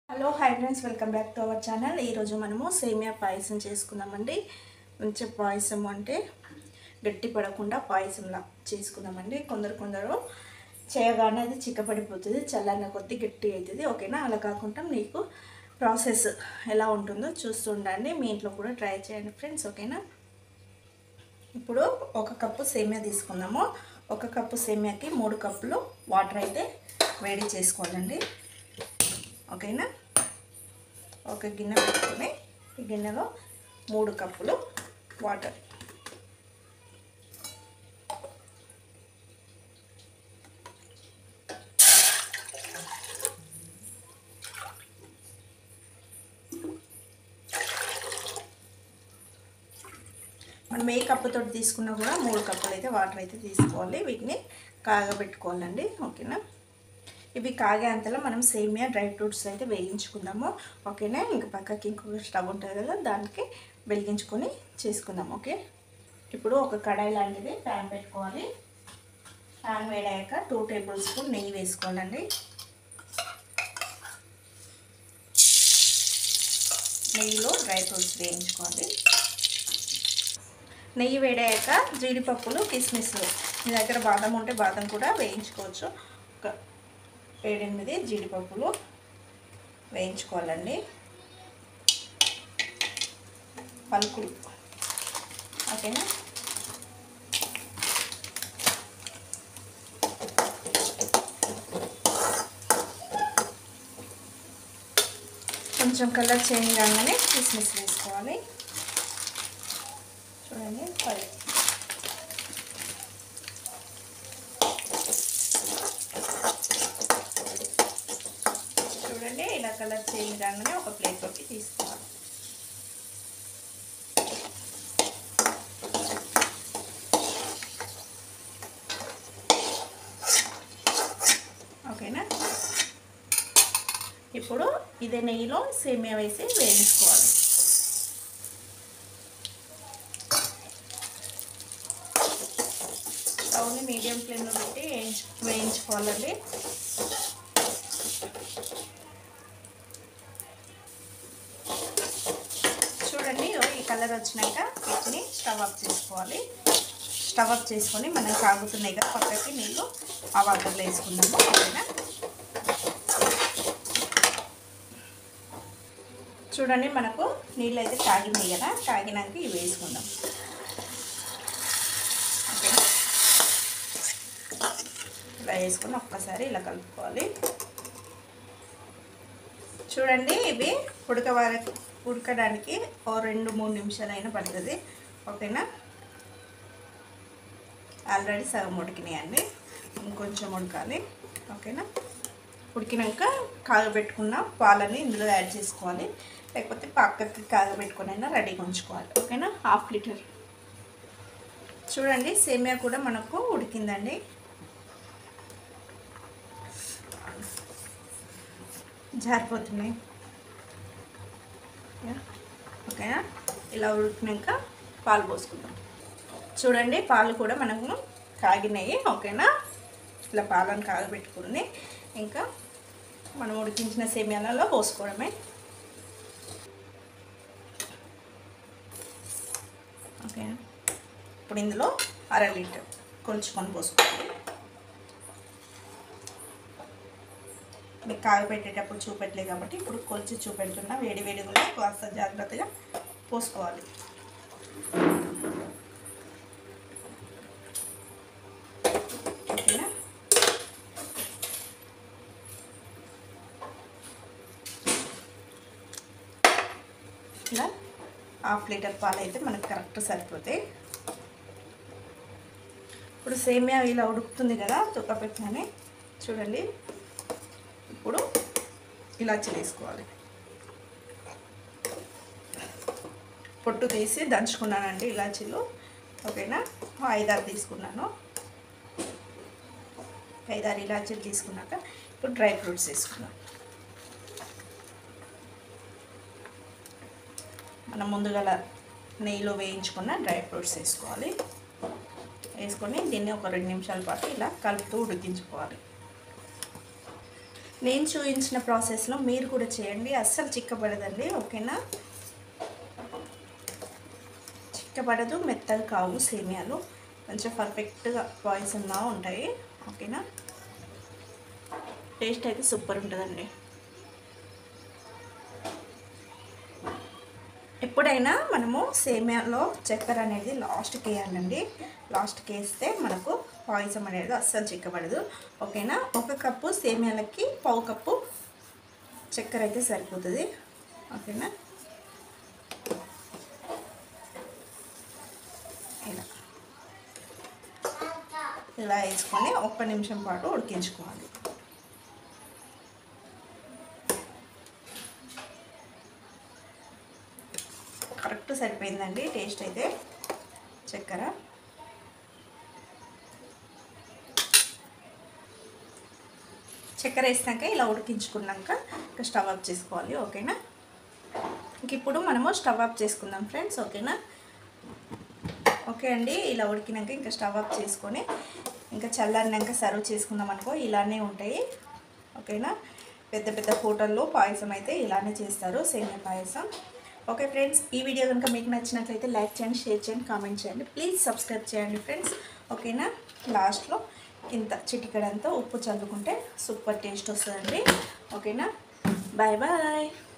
hello hi friends welcome back to our channel ఈరోజు మనము సేమియా పాయసం చేసుకుందామండి మంచి పాయసం అంటే గట్టి పడకుండా పాయసంలా చేసుకుందామండి కొందరు కొందరు చేయగానే అది చిక్కపడిపోతుంది చల్లారిన కొద్దీ గట్టి అవుతుంది ఓకేనా అలా కాకుండా మీకు ప్రాసెస్ ఎలా ఉంటుందో చూస్తుండండి మీ ఇంట్లో కూడా ట్రై చేయండి ఫ్రెండ్స్ ఓకేనా ఇప్పుడు ఒక కప్పు సేమియా తీసుకుందాము ఒక కప్పు సేమియాకి మూడు కప్పులు వాటర్ అయితే వేడి చేసుకోవాలండి ఓకేనా ఒక గిన్నె పెట్టుకొని ఈ గిన్నెలో మూడు కప్పులు వాటర్ మనం ఏ కప్పుతో తీసుకున్నా కూడా మూడు కప్పులు అయితే వాటర్ అయితే తీసుకోవాలి వీటిని కాగబెట్టుకోవాలండి ఓకేనా ఇవి కాగే అంతలో మనం సేమియా డ్రై ఫ్రూట్స్ అయితే వేయించుకుందాము ఓకేనా ఇంకా పక్కకి ఇంకొక స్టవ్ ఉంటుంది కదా దానికి వెలిగించుకొని చేసుకుందాం ఓకే ఇప్పుడు ఒక కడాయి లాంటిది ప్యాన్ పెట్టుకోవాలి ప్యాన్ వేడాక టూ టేబుల్ స్పూన్ నెయ్యి వేసుకోవాలండి నెయ్యిలో డ్రై ఫ్రూట్స్ వేయించుకోవాలి నెయ్యి వేడాక జీడిపప్పులు కిస్మిస్లు మీ దగ్గర బాదం ఉంటే బాదం కూడా వేయించుకోవచ్చు ఒక ఏడెనిమిది జీడిపప్పులు వేయించుకోవాలండి పలుకులు ఓకేనా కొంచెం కలర్ చేంజ్ కాగానే కిస్మిస్ వేసుకోవాలి చూడండి పది చూడండి ఇలా కలర్ చేంజ్ కాగానే ఒక ప్లేట్లోకి తీసుకోవాలి ఓకేనా ఇప్పుడు ఇదే నెయ్యిలో సేమియా వేసి వేయించుకోవాలి స్టవ్ని మీడియం ఫ్లేమ్లో పెట్టి వేయించు వేయించుకోవాలండి చూడండి ఈ కలర్ వచ్చినాక వీటిని స్టవ్ ఆఫ్ చేసుకోవాలి స్టవ్ ఆఫ్ చేసుకొని మనం కాగుతున్నాయి కదా పక్కకి నీళ్ళు ఆ వాటర్లో వేసుకుందాము ఓకేనా చూడండి మనకు నీళ్ళు అయితే కాగినాయి కదా కాగినాక ఇవి వేసుకుందాం ఓకేనా ఇలా వేసుకొని ఒక్కసారి ఇలా కలుపుకోవాలి చూడండి ఇవి ఉడక వరకు ఉడకడానికి ఓ రెండు మూడు నిమిషాలు అయినా పడుతుంది ఓకేనా ఆల్రెడీ సగం ఉడికినాయండి ఇంకొంచెం ఉడకాలి ఓకేనా ఉడికినాక కాగబెట్టుకున్న పాలని ఇందులో యాడ్ చేసుకోవాలి లేకపోతే పక్కకి కాగబెట్టుకుని అయినా రెడీగా ఉంచుకోవాలి ఓకేనా హాఫ్ లీటర్ చూడండి సేమియా కూడా మనకు ఉడికిందండి జారిపోతున్నాయి ఓకేనా ఇలా ఉడికినాక పాలు పోసుకుందాం చూడండి పాలు కూడా మనకు కాగినాయి ఓకేనా ఇట్లా పాలను కాగబెట్టుకుని ఇంకా మనం ఉడికించిన సేమియాలలో పోసుకోవడమే ఓకే ఇప్పుడు ఇందులో అర లీటర్ కొలుచుకొని పోసుకోవాలి మీకు కాగబెట్టేటప్పుడు చూపెట్టలేదు కాబట్టి ఇప్పుడు కొలిచి చూపెడుతున్నా వేడి వేడిగా కాస్త జాగ్రత్తగా పోసుకోవాలి ఓకేనా ఇలా హాఫ్ లీటర్ పాలు అయితే మనకు కరెక్ట్ సరిపోతాయి ఇప్పుడు సేమియా ఇలా ఉడుకుతుంది కదా తుక్క పెట్టగానే చూడండి ఇప్పుడు ఇలాచి వేసుకోవాలి పొట్టు తీసి దంచుకున్నానండి ఇలాచీలు ఓకేనా ఐదారు తీసుకున్నాను ఐదారు ఇలాచీలు తీసుకున్నాక ఇప్పుడు డ్రై ఫ్రూట్స్ వేసుకున్నాను మనం ముందుగా నెయ్యిలో వేయించుకున్న డ్రై ఫ్రూట్స్ వేసుకోవాలి వేసుకొని దీన్ని ఒక రెండు నిమిషాల పాటు ఇలా కలుపుతూ ఉడికించుకోవాలి నేను చూపించిన ప్రాసెస్లో మీరు కూడా చేయండి అస్సలు చిక్కబడదండి ఓకేనా చిక్కబడదు మెత్తగా కావు సేమియాలు మంచిగా పర్ఫెక్ట్గా పాయిసన్లా ఉంటాయి ఓకేనా టేస్ట్ అయితే సూపర్ ఉంటుందండి ఎప్పుడైనా మనము సేమియాలో చక్కెర అనేది లాస్ట్కి వేయాలండి లాస్ట్కి వేస్తే మనకు పాయసం అనేది అస్సలు చిక్కబడదు ఓకేనా ఒక కప్పు సేమియాలకి పావు కప్పు చక్కెర అయితే సరిపోతుంది ఓకేనా ఇలా ఇలా వేసుకొని ఒక్క నిమిషం పాటు ఉడికించుకోవాలి కరెక్ట్ సరిపోయిందండి టేస్ట్ అయితే చక్కెర చక్కెర వేసినాక ఇలా ఉడికించుకున్నాక ఇంకా స్టవ్ ఆఫ్ చేసుకోవాలి ఓకేనా ఇంక ఇప్పుడు మనము స్టవ్ ఆఫ్ చేసుకుందాం ఫ్రెండ్స్ ఓకేనా ఓకే అండి ఇలా ఉడికినాక ఇంకా స్టవ్ ఆఫ్ చేసుకొని ఇంకా చల్లారినాక సర్వ్ చేసుకుందాం అనుకో ఇలానే ఉంటాయి ఓకేనా పెద్ద పెద్ద హోటల్లో పాయసం అయితే ఇలానే చేస్తారు సేమియా పాయసం ఓకే ఫ్రెండ్స్ ఈ వీడియో కనుక మీకు నచ్చినట్లయితే లైక్ చేయండి షేర్ చేయండి కామెంట్ చేయండి ప్లీజ్ సబ్స్క్రైబ్ చేయండి ఫ్రెండ్స్ ఓకేనా లాస్ట్లో ఇంత చిటికడంతా ఉప్పు చల్లుకుంటే సూపర్ టేస్ట్ వస్తుందండి ఓకేనా బాయ్ బాయ్